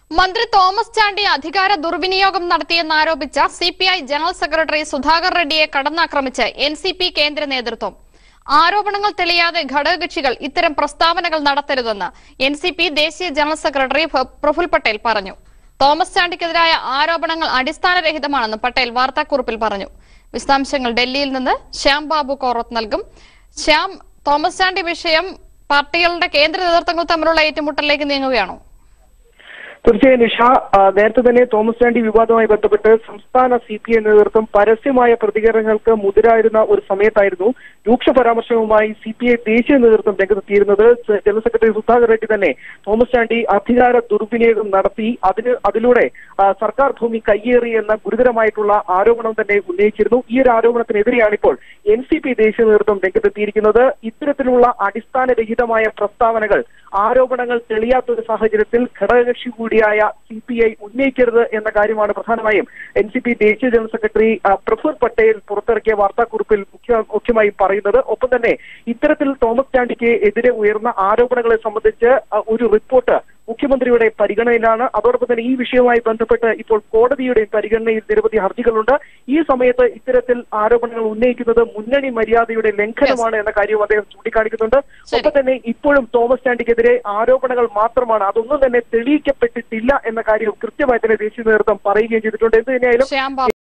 മന്ത്രി തോമസ് ചാണ്ടി അധികാര ദുർവിനിയോഗം നടത്തിയെന്നാരോപിച്ച C P I general secretary Sudhakar റെഡ്ഡിയെ കടന്നാക്രമിച്ച് എൻ സി പി കേന്ദ്ര നേതൃത്വം ആരോപണങ്ങൾ തെളിയാതെ ഘടകകക്ഷികൾ ഇത്തരം പ്രസ്താവനകൾ നടത്തരുതെന്ന് എൻ സി പി ദേശീയ ജനറൽ സെക്രട്ടറി ഫ- പ്രഫുൽ പട്ടേൽ പറഞ്ഞു തോമസ് ചാണ്ടിക്കെതിരായ ആരോപണങ്ങൾ അടിസ്ഥാനരഹിതമാണെന്ന് പട്ടേൽ വാർത്താക്കുറിപ്പിൽ പറഞ്ഞു വിശദാംശങ്ങൾ ഡൽഹിയിൽ നിന്ന് ശ്യാം ബാബു കോറത്ത് നൽകും ശ്യാം തോമസ് ചാണ്ടി വിഷയം പാർട്ടികളുടെ കേന്ദ്ര നേതൃത്വങ്ങൾ തമ്മിലുള്ള ഏറ്റുമുട്ടലിലേക്ക് നീങ്ങുകയാണോ തീർച്ചയായും നിഷ ആ, നേരത്തെ തന്നെ തോമസ് ചാണ്ടി വിവാദവുമായി ബന്ധപ്പെട്ട് സംസ്ഥാന സി പി ഐ നേതൃത്വം പരസ്യമായ പ്രതികരണങ്ങൾക്ക് മുതിരായിരുന്ന ഒരു സമയത്തായിരുന്നു രൂക്ഷ പരാമർശവുമായി സി പി ഐ ദേശീയ നേതൃത്വം രംഗത്തെത്തിയിരുന്നത് സ- ജനറൽ സെക്രട്ടറി സുധാകർ റെഡ്ഡി തന്നെ തോമസ് ചാണ്ടി അധികാര ദുർവിനിയോഗം നടത്തി അതിന് അതിലൂടെ ആ, സർക്കാർ ഭൂമി കയ്യേറി എന്ന ഗുരുതരമായിട്ടുള്ള ആരോപണം തന്നെ ഉന്നയിച്ചിരുന്നു ഈ ഒരു ആരോപണത്തിനെതിരെയാണ് ഇപ്പോൾ എൻ സി പി ദേശീയ നേതൃത്വം രംഗത്തെത്തിയിരിക്കുന്നത് ഇത്തരത്തിലുള്ള അടിസ്ഥാനരഹിതമായ പ്രസ്താവനകൾ ആരോപണങ്ങൾ തെളിയാത്ത ഒരു സാഹചര്യത്തിൽ ഘടകകക്ഷി കൂടിയായ സി പി ഐ ഉന്നയിക്കരുത് എന്ന കാര്യമാണ് പ്രധാനമായും എൻ സി പി ദേശീയ ജനറൽ സെക്രട്ടറി ആ, പ്രഫുൽ പട്ടേൽ പുറത്തിറക്കിയ വാർത്താക്കുറിപ്പിൽ മുഖ്യ മുഖ്യമായും പറയുന്നത് ഒപ്പം തന്നെ ഇത്തരത്തിൽ തോമസ് ചാണ്ടിക്ക് എതിരെ ഉയർന്ന ആരോപണങ്ങളെ സംബന്ധിച്ച് ആ, ഒരു റിപ്പോർട്ട് മുഖ്യമന്ത്രിയുടെ പരിഗണനയിലാണ് അതോടൊപ്പം തന്നെ ഈ വിഷയവുമായി ബന്ധപ്പെട്ട് ഇപ്പോൾ കോടതിയുടെ പരിഗണനയിൽ നിരവധി ഹർജികളുണ്ട് ഈ സമയത്ത് ഇത്തരത്തിൽ ആരോപണങ്ങൾ ഉന്നയിക്കുന്നത് മുന്നണി മര്യാദയുടെ ലംഘനമാണ് എന്ന കാര്യവും അദ്ദേഹം ചൂണ്ടിക്കാണിക്കുന്നുണ്ട് ശരി. ഒപ്പം തന്നെ ഇപ്പോഴും തോമസ് ചാണ്ടിക്കെതിരെ ആരോപണങ്ങൾ മാത്രമാണ് അതൊന്നും തന്നെ തെളിയിക്കപ്പെട്ടിട്ടില്ല എന്ന കാര്യം കൃത്യമായി തന്നെ ദേശീയ നേതൃത്വം പറയുകയും ചെയ്തിട്ടുണ്ട് എന്ത് തന്നെയായാലും ശ്യാം ബാബു